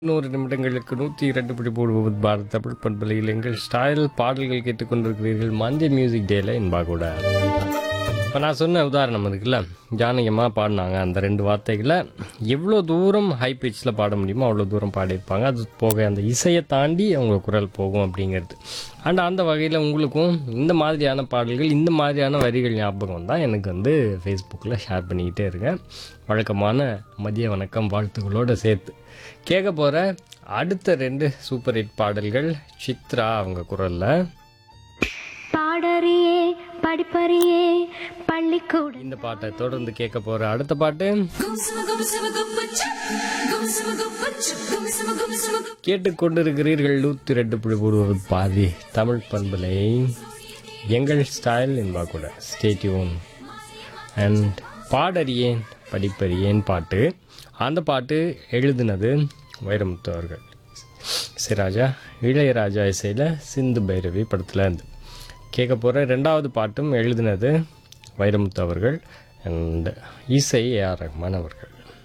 நூறு நிமிடங்களுக்கு நூற்றி இரண்டு பிடி போடுவது பாரத் தமிழ் பண்பலையில் எங்கள் ஸ்டைல் பாடல்கள் கேட்டுக்கொண்டிருக்கிறீர்கள் மந்திய மியூசிக் டேல என்பா கூட இப்போ நான் சொன்ன உதாரணம் இருக்குல்ல ஜானகமாக பாடினாங்க அந்த ரெண்டு வார்த்தைகளை எவ்வளோ தூரம் ஹை பிச்சில் பாட முடியுமோ அவ்வளோ தூரம் பாடியிருப்பாங்க அது போக அந்த இசையை தாண்டி அவங்க குரல் போகும் அப்படிங்கிறது அண்ட் அந்த வகையில் உங்களுக்கும் இந்த மாதிரியான பாடல்கள் இந்த மாதிரியான வரிகள் ஞாபகம் தான் எனக்கு வந்து ஃபேஸ்புக்கில் ஷேர் பண்ணிக்கிட்டே இருக்கேன் வழக்கமான மதிய வணக்கம் வாழ்த்துக்களோடு சேர்த்து கேட்க போகிற அடுத்த ரெண்டு சூப்பர் ஹிட் பாடல்கள் சித்ரா அவங்க குரலில் பாடறியே படிப்பறியே பள்ளிக்கூட இந்த பாட்டை தொடர்ந்து கேட்க போகிற அடுத்த பாட்டு கேட்டுக்கொண்டிருக்கிறீர்கள் நூற்றி ரெண்டு புள்ளி போடுவது பாதி தமிழ் பண்பலை எங்கள் ஸ்டைல் என்பா கூட ஸ்டேட்யூன் அண்ட் பாடறியேன் படிப்பறியேன் பாட்டு அந்த பாட்டு எழுதினது வைரமுத்து அவர்கள் சிராஜா இளையராஜா இசையில் சிந்து பைரவி படத்தில் இருந்து கேட்க போகிற ரெண்டாவது பாட்டும் எழுதினது வைரமுத்து அவர்கள் அண்ட் இசை ஏஆர் ரஹ்மான் அவர்கள்